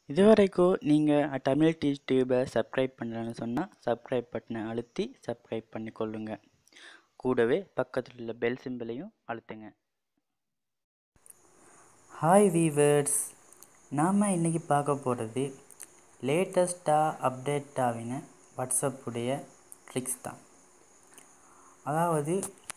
இதுவரைக்கும் நீங்கள் தமிழ் டீச் டியூபை சப்ஸ்கிரைப் பண்ணலன்னு சொன்னால் சப்ஸ்கிரைப் பட்டனை அழுத்தி சப்ஸ்கிரைப் பண்ணிக்கொள்ளுங்க கூடவே பக்கத்தில் உள்ள பெல் சிம்பிளையும் அழுத்துங்க ஹாய் வீவர்ஸ் நாம் இன்றைக்கி பார்க்க போகிறது லேட்டஸ்ட்டாக அப்டேட் ஆகின வாட்ஸ்அப்புடைய ட்ரிக்ஸ் தான் அதாவது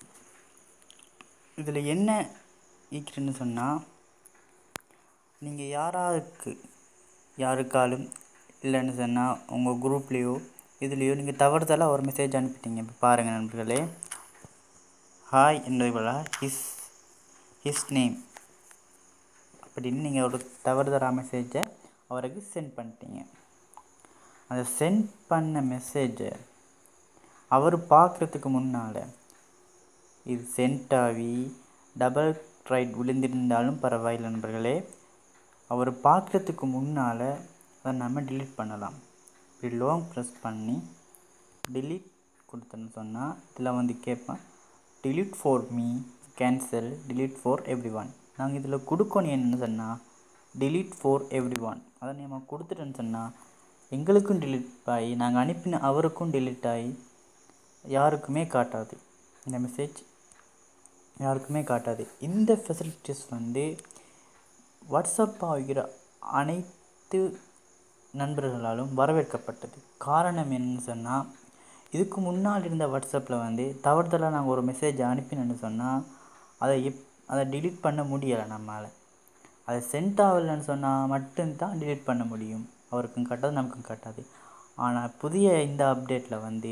இதில் என்ன ஈக்குறதுன்னு சொன்னால் நீங்கள் யாராருக்கு யாருக்காலும் இல்லைன்னு சொன்னால் உங்கள் குரூப்லேயோ இதுலேயோ நீங்கள் தவறுதலாக ஒரு மெசேஜ் அனுப்பிட்டீங்க இப்போ பாருங்கள் நண்பர்களே ஹாய் என்பதுபோல ஹிஸ் ஹிஸ் நேம் அப்படின்னு நீங்கள் ஒரு தவறுதலாக மெசேஜை அவருக்கு சென்ட் பண்ணிட்டீங்க அந்த சென்ட் பண்ண மெசேஜை அவர் பார்க்குறதுக்கு முன்னால் இது சென்ட் ஆகி டபுள் ரைட் விழுந்திருந்தாலும் பரவாயில்லை நண்பர்களே அவர் பார்க்குறதுக்கு முன்னால் அதை நம்ம delete பண்ணலாம் இப்படி லாங் ப்ரெஸ் பண்ணி delete கொடுத்தோன்னு சொன்னால் இதில் வந்து கேட்பேன் delete for me cancel delete for everyone நாங்கள் இதில் கொடுக்கணும் என்னன்னு சொன்னால் delete for எவ்ரி ஒன் அதை நம்ம கொடுத்துட்டோன்னு சொன்னால் எங்களுக்கும் delete ஆகி நாங்கள் அனுப்பின அவருக்கும் delete ஆகி யாருக்குமே காட்டாது இந்த மெசேஜ் யாருக்குமே காட்டாது இந்த ஃபெசிலிட்டிஸ் வந்து வாட்ஸ்அப் ஆகிற அனைத்து நண்பர்களாலும் வரவேற்கப்பட்டது காரணம் என்னன்னு சொன்னால் இதுக்கு முன்னால் இருந்த வாட்ஸ்அப்பில் வந்து தவறுதலாக நாங்கள் ஒரு மெசேஜ் அனுப்பினோன்னு சொன்னால் அதை எப் அதை delete பண்ண முடியலை நம்மளால் அதை சென்ட் ஆகலைன்னு சொன்னால் மட்டும்தான் delete பண்ண முடியும் அவருக்கும் காட்டாது நமக்கும் காட்டாது ஆனால் புதிய இந்த அப்டேட்டில் வந்து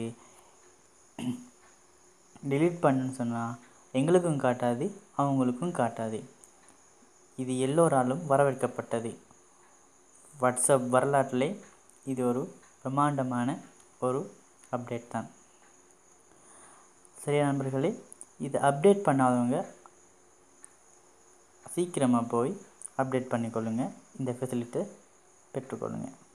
delete பண்ணுன்னு சொன்னால் எங்களுக்கும் காட்டாது அவங்களுக்கும் காட்டாது இது எல்லோராலும் வரவேற்கப்பட்டது வாட்ஸ்அப் வரலாற்றிலே இது ஒரு பிரம்மாண்டமான ஒரு அப்டேட் தான் சரியா நண்பர்களே இது அப்டேட் பண்ணாதவங்க சீக்கிரமாக போய் அப்டேட் பண்ணிக்கொள்ளுங்க இந்த ஃபெசிலிட்டியை பெற்றுக்கொள்ளுங்க